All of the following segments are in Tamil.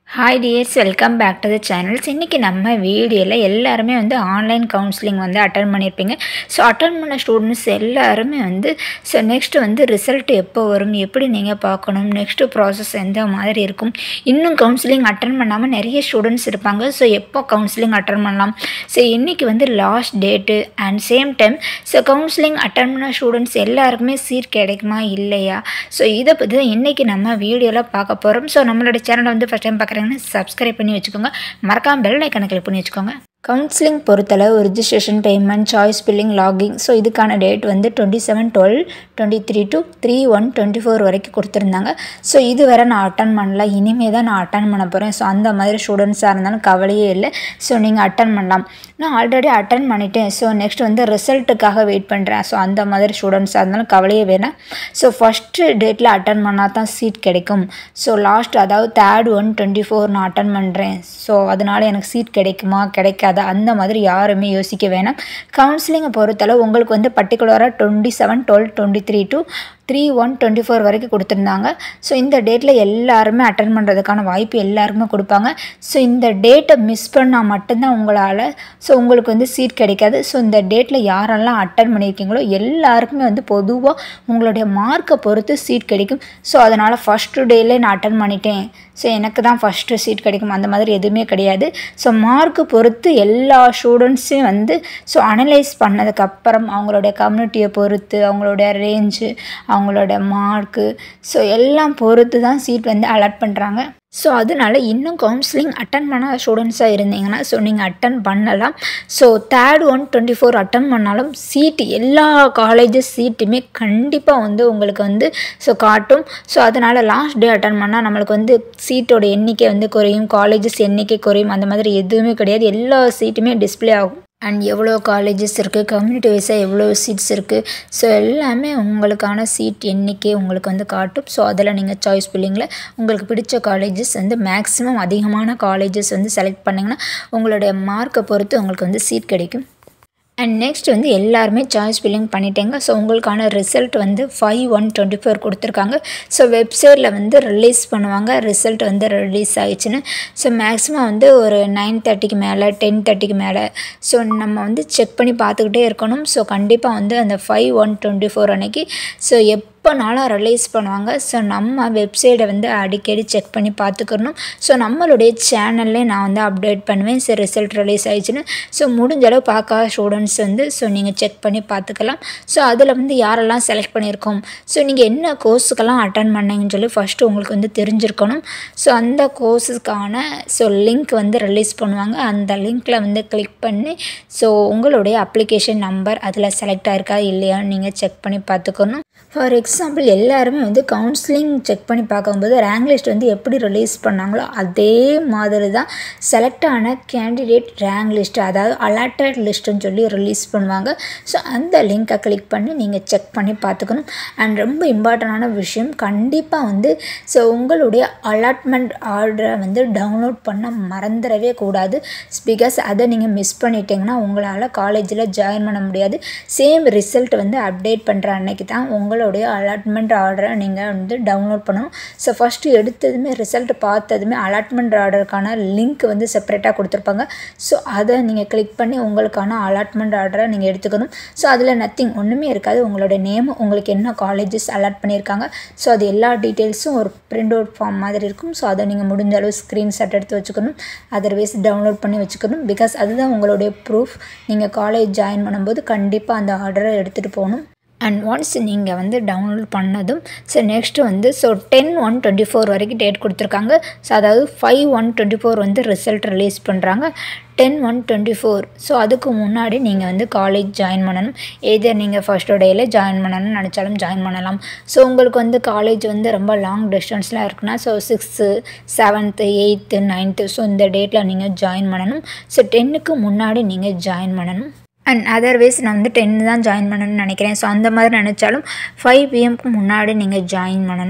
hi dears welcome back to the channels இன்றைக்கி நம்ம வீடியோவில் எல்லாருமே வந்து ஆன்லைன் கவுன்சிலிங் வந்து அட்டன் பண்ணியிருப்பீங்க ஸோ அட்டன் பண்ண ஸ்டூடெண்ட்ஸ் எல்லாருமே வந்து ஸோ நெக்ஸ்ட்டு வந்து ரிசல்ட் எப்போ வரும் எப்படி நீங்கள் பார்க்கணும் நெக்ஸ்ட்டு ப்ராசஸ் எந்த மாதிரி இருக்கும் இன்னும் கவுன்சிலிங் அட்டன் பண்ணாமல் நிறைய ஸ்டூடெண்ட்ஸ் இருப்பாங்க ஸோ எப்போ கவுன்சிலிங் அட்டன் பண்ணலாம் ஸோ இன்றைக்கி வந்து last date and same time so counselling attend பண்ண ஸ்டூடெண்ட்ஸ் எல்லாருக்குமே சீட் கிடைக்குமா இல்லையா ஸோ இதை பற்றி தான் இன்றைக்கி நம்ம வீடியோவில் பார்க்க போகிறோம் ஸோ நம்மளோட சேனலை வந்து ஃபஸ்ட் டைம் பார்க்குறீங்கன்னா சப்ஸ்கிரைப் பண்ணி வச்சுக்கோங்க மறக்காம பெல் ஐக்கனை கிளிக் பண்ணி வச்சுக்கோங்க கவுன்சிலிங் பொறுத்தளவு registration payment choice filling locking so இதுக்கான டேட் வந்து twenty seven twelve twenty three to three one twenty four வரைக்கும் கொடுத்துருந்தாங்க ஸோ இது வரை நான் அட்டன் பண்ணல இனிமேல் தான் நான் அட்டன் பண்ண போகிறேன் ஸோ அந்த மாதிரி ஸ்டூடெண்ட்ஸாக இருந்தாலும் கவலையே இல்லை ஸோ நீங்கள் அட்டன் பண்ணலாம் நான் ஆல்ரெடி அட்டன் பண்ணிட்டேன் ஸோ நெக்ஸ்ட் வந்து ரிசல்ட்டுக்காக வெயிட் பண்ணுறேன் ஸோ அந்த மாதிரி ஸ்டூடெண்ட்ஸாக இருந்தாலும் கவலையே வேணாம் ஸோ ஃபஸ்ட்டு டேட்டில் அட்டன் பண்ணால் தான் சீட் கிடைக்கும் ஸோ லாஸ்ட் அதாவது தேர்ட் ஒன் டுவெண்ட்டி ஃபோர் நான் அட்டன் பண்ணுறேன் ஸோ அதனால் எனக்கு சீட் கிடைக்குமா கிடைக்காதா அந்த மாதிரி யாருமே யோசிக்க வேணாம் கவுன்சிலிங்கை பொறுத்தளவு உங்களுக்கு வந்து பர்டிகுலராக twenty seven twelve twenty three to three one twenty four வரைக்கும் கொடுத்துருந்தாங்க ஸோ இந்த டேட்டில் எல்லாருமே அட்டன் பண்ணுறதுக்கான வாய்ப்பு எல்லாருமே கொடுப்பாங்க ஸோ இந்த டேட்டை மிஸ் பண்ணால் மட்டும்தான் உங்களால் ஸோ உங்களுக்கு வந்து சீட் கிடைக்காது ஸோ இந்த டேட்டில் யாரெல்லாம் அட்டன் பண்ணியிருக்கீங்களோ எல்லாருக்குமே வந்து பொதுவாக உங்களுடைய மார்க்கை பொறுத்து சீட் கிடைக்கும் ஸோ அதனால் ஃபஸ்ட்டு டேலே நான் அட்டன் பண்ணிட்டேன் ஸோ எனக்கு தான் ஃபஸ்ட்டு சீட் கிடைக்கும் அந்த மாதிரி எதுவுமே கிடையாது ஸோ மார்க்கு பொறுத்து எல்லா ஸ்டூடெண்ட்ஸையும் வந்து ஸோ அனலைஸ் பண்ணதுக்கப்புறம் அவங்களுடைய கம்யூனிட்டியை பொறுத்து அவங்களுடைய ரேஞ்சு அவங்களோட மார்க்கு ஸோ எல்லாம் பொறுத்து தான் சீட் வந்து அலாட் பண்ணுறாங்க ஸோ அதனால இன்னும் கவுன்சிலிங் அட்டன் பண்ணாத ஸ்டூடெண்ட்ஸாக இருந்தீங்கன்னா ஸோ நீங்கள் அட்டன் பண்ணலாம் so third one twenty four attend பண்ணாலும் சீட்டு எல்லா காலேஜஸ் சீட்டுமே கண்டிப்பாக வந்து உங்களுக்கு வந்து ஸோ காட்டும் ஸோ அதனால் லாஸ்ட் டே அட்டன் பண்ணால் நம்மளுக்கு வந்து சீட்டோட எண்ணிக்கை வந்து குறையும் காலேஜஸ் எண்ணிக்கை குறையும் அந்த மாதிரி எதுவுமே கிடையாது எல்லா சீட்டுமே டிஸ்பிளே ஆகும் அண்ட் எவ்வளோ காலேஜஸ் இருக்குது கம்யூனிட்டி வைஸாக எவ்வளோ சீட்ஸ் இருக்குது ஸோ எல்லாமே உங்களுக்கான சீட் எண்ணிக்கை உங்களுக்கு வந்து காட்டும் ஸோ அதில் நீங்கள் சாய்ஸ் பில்லிங்கில் உங்களுக்கு பிடிச்ச காலேஜஸ் வந்து மேக்ஸிமம் அதிகமான காலேஜஸ் வந்து செலக்ட் பண்ணிங்கன்னா உங்களுடைய மார்க்கை பொறுத்து உங்களுக்கு வந்து சீட் கிடைக்கும் அண்ட் நெக்ஸ்ட் வந்து எல்லாருமே சாய்ஸ் ஃபில்லிங் பண்ணிட்டேங்க ஸோ உங்களுக்கான ரிசல்ட் வந்து ஃபைவ் ஒன் டுவெண்ட்டி ஃபோர் கொடுத்துருக்காங்க ஸோ வெப்சைட்டில் வந்து ரிலீஸ் பண்ணுவாங்க ரிசல்ட் வந்து ரிலீஸ் ஆயிடுச்சுன்னு ஸோ மேக்ஸிமம் வந்து ஒரு நைன் தேர்ட்டிக்கு மேலே டென் தேர்ட்டிக்கு மேலே ஸோ நம்ம வந்து செக் பண்ணி பார்த்துக்கிட்டே இருக்கணும் ஸோ கண்டிப்பாக வந்து அந்த ஃபைவ் ஒன் டுவெண்ட்டி ஃபோர் அன்னைக்கு ஸோ எப் எப்போனாலும் ரிலீஸ் பண்ணுவாங்க ஸோ நம்ம வெப்சைட்டை வந்து அடிக்கடி செக் பண்ணி பார்த்துக்கணும் ஸோ நம்மளுடைய சேனல்லே நான் வந்து அப்டேட் பண்ணுவேன் ஸோ ரிசல்ட் ரிலீஸ் ஆயிடுச்சுன்னு ஸோ முடிஞ்ச அளவு பார்க்காத ஸ்டூடெண்ட்ஸ் வந்து ஸோ நீங்கள் செக் பண்ணி பார்த்துக்கலாம் ஸோ அதில் வந்து யாரெல்லாம் செலக்ட் பண்ணியிருக்கோம் ஸோ நீங்கள் என்ன கோர்ஸுக்கெல்லாம் அட்டன் பண்ணீங்கன்னு சொல்லி ஃபஸ்ட்டு உங்களுக்கு வந்து தெரிஞ்சிருக்கணும் ஸோ அந்த கோர்ஸுக்கான ஸோ லிங்க் வந்து ரிலீஸ் பண்ணுவாங்க அந்த லிங்க்கில் வந்து கிளிக் பண்ணி ஸோ உங்களுடைய அப்ளிகேஷன் நம்பர் அதில் செலக்ட் ஆயிருக்கா இல்லையான்னு நீங்கள் செக் பண்ணி பார்த்துக்கணும் ஃபார் எக்ஸாம்பிள் எல்லாருமே வந்து கவுன்சிலிங் செக் பண்ணி பார்க்கும்போது ரேங்க் லிஸ்ட் வந்து எப்படி ரிலீஸ் பண்ணாங்களோ அதே மாதிரி தான் செலக்ட் ஆன கேண்டிடேட் ரேங்க் லிஸ்ட் அதாவது அலாட்டட் லிஸ்ட்டுன்னு சொல்லி ரிலீஸ் பண்ணுவாங்க ஸோ அந்த லிங்க்கை கிளிக் பண்ணி நீங்கள் செக் பண்ணி பார்த்துக்கணும் அண்ட் ரொம்ப இம்பார்ட்டண்டான விஷயம் கண்டிப்பாக வந்து ஸோ உங்களுடைய அலாட்மெண்ட் ஆர்டரை வந்து டவுன்லோட் பண்ண மறந்துடவே கூடாது பிகாஸ் அதை நீங்கள் மிஸ் பண்ணிட்டீங்கன்னா உங்களால் காலேஜில் ஜாயின் பண்ண முடியாது சேம் ரிசல்ட் வந்து அப்டேட் பண்ணுற அன்னைக்கு தான் உங்கள் உங்களுடைய அலாட்மெண்ட் ஆர்டரை நீங்கள் வந்து டவுன்லோட் பண்ணணும் ஸோ ஃபஸ்ட்டு எடுத்ததுமே ரிசல்ட் பார்த்ததுமே அலாட்மெண்ட் ஆர்டருக்கான லிங்க் வந்து செப்பரேட்டாக கொடுத்துருப்பாங்க ஸோ அதை நீங்கள் கிளிக் பண்ணி உங்களுக்கான அலாட்மெண்ட் ஆர்டரை நீங்கள் எடுத்துக்கணும் ஸோ அதில் நத்திங் ஒன்றுமே இருக்காது உங்களோட நேம் உங்களுக்கு என்ன காலேஜஸ் அலாட் பண்ணியிருக்காங்க ஸோ அது எல்லா டீட்டெயில்ஸும் ஒரு பிரிண்ட் அவுட் ஃபார்ம் மாதிரி இருக்கும் ஸோ அதை நீங்கள் முடிஞ்ச அளவு ஸ்க்ரீன்ஷாட் எடுத்து வச்சுக்கணும் அதர்வைஸ் டவுன்லோட் பண்ணி வச்சுக்கணும் பிகாஸ் அதுதான் உங்களுடைய ப்ரூஃப் நீங்கள் காலேஜ் ஜாயின் பண்ணும்போது கண்டிப்பாக அந்த ஆர்டரை எடுத்துகிட்டு போகணும் அண்ட் ஒன்ஸ் நீங்கள் வந்து டவுன்லோட் பண்ணதும் ஸோ நெக்ஸ்ட்டு வந்து so ten one twenty four வரைக்கும் டேட் கொடுத்துருக்காங்க ஸோ அதாவது ஃபைவ் ஒன் டுவெண்ட்டி ஃபோர் வந்து ரிசல்ட் ரிலீஸ் பண்ணுறாங்க ten one twenty four so அதுக்கு முன்னாடி நீங்கள் வந்து காலேஜ் ஜாயின் பண்ணணும் எதர் நீங்கள் ஃபஸ்ட் டேயில் ஜாயின் பண்ணணும்னு நினச்சாலும் ஜாயின் பண்ணலாம் ஸோ உங்களுக்கு வந்து காலேஜ் வந்து ரொம்ப லாங் டிஸ்டன்ஸில் இருக்குன்னா so sixth seventh eighth ninth so இந்த டேட்டில் நீங்கள் ஜாயின் பண்ணணும் ஸோ டென்னுக்கு முன்னாடி நீங்கள் ஜாயின் பண்ணணும் அண்ட் அதர்வைஸ் நான் வந்து டென் தான் ஜாயின் பண்ணணும்னு நினைக்கிறேன் ஸோ அந்த மாதிரி நினச்சாலும் ஃபைவ் பிஎம்க்கு முன்னாடி நீங்கள் ஜாயின் பண்ணணும்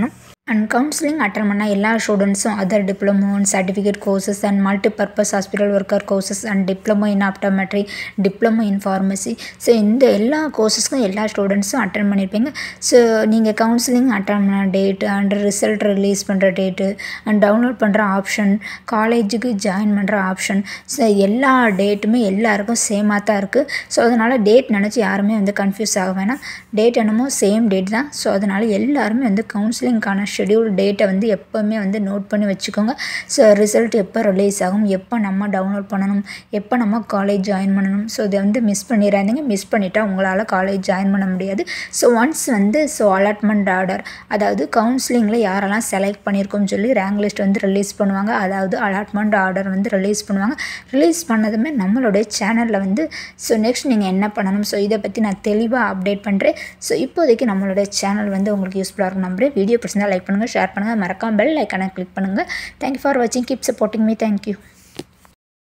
அண்ட் கவுன்சிலிங் அட்டன் பண்ண எல்லா ஸ்டூடெண்ட்ஸும் other diploma and certificate courses and multi purpose hospital worker courses and diploma in optometry diploma in pharmacy so இந்த எல்லா கோர்சஸ்க்கும் எல்லா ஸ்டூடெண்ட்ஸும் அட்டன் பண்ணியிருப்பீங்க ஸோ நீங்கள் கவுன்சிலிங் அட்டன் பண்ண டேட் அண்ட் ரிசல்ட் ரிலீஸ் பண்ணுற டேட்டு அண்ட் டவுன்லோட் பண்ணுற ஆப்ஷன் காலேஜுக்கு ஜாயின் பண்ணுற ஆப்ஷன் ஸோ எல்லா டேட்டுமே எல்லாருக்கும் சேமாக தான் இருக்குது ஸோ அதனால் டேட் நினச்சி யாருமே வந்து கன்ஃபியூஸ் ஆக வேணாம் டேட் என்னமோ சேம் டேட் தான் ஸோ அதனால் எல்லாருமே வந்து கவுன்சிலிங்க்கான ஷெடியூல் டேட்டை வந்து எப்போவுமே வந்து நோட் பண்ணி வச்சுக்கோங்க ஸோ ரிசல்ட் எப்போ ரிலீஸ் ஆகும் எப்போ நம்ம டவுன்லோட் பண்ணணும் எப்போ நம்ம காலேஜ் ஜாயின் பண்ணணும் ஸோ இதை வந்து மிஸ் பண்ணிடாதீங்க மிஸ் பண்ணிட்டா உங்களால் காலேஜ் ஜாயின் பண்ண முடியாது ஸோ ஒன்ஸ் வந்து ஸோ அலாட்மெண்ட் ஆர்டர் அதாவது கவுன்சிலிங்கில் யாரெல்லாம் செலக்ட் பண்ணியிருக்கோம்னு சொல்லி ரேங்க் லிஸ்ட் வந்து ரிலீஸ் பண்ணுவாங்க அதாவது அலாட்மெண்ட் ஆர்டர் வந்து ரிலீஸ் பண்ணுவாங்க ரிலீஸ் பண்ணதுமே நம்மளுடைய சேனலில் வந்து ஸோ நெக்ஸ்ட் நீங்கள் என்ன பண்ணணும் ஸோ இதை பற்றி நான் தெளிவாக அப்டேட் பண்ணுறேன் ஸோ இப்போதைக்கு நம்மளுடைய சேனல் வந்து உங்களுக்கு யூஸ்ஃபுல்லாக இருக்கும் நம்புறேன் வீடியோ பிடிச்சிருந்தா லைக் பண்ணுங்கள் ஷேர் பண்ணுங்கள் மறக்காம பெல் ஐக்கானை கிளிக் பண்ணுங்கள் தேங்க்யூ ஃபார் வாட்சிங் கீப் சப்போர்ட்டிங் மீ தேங்க்யூ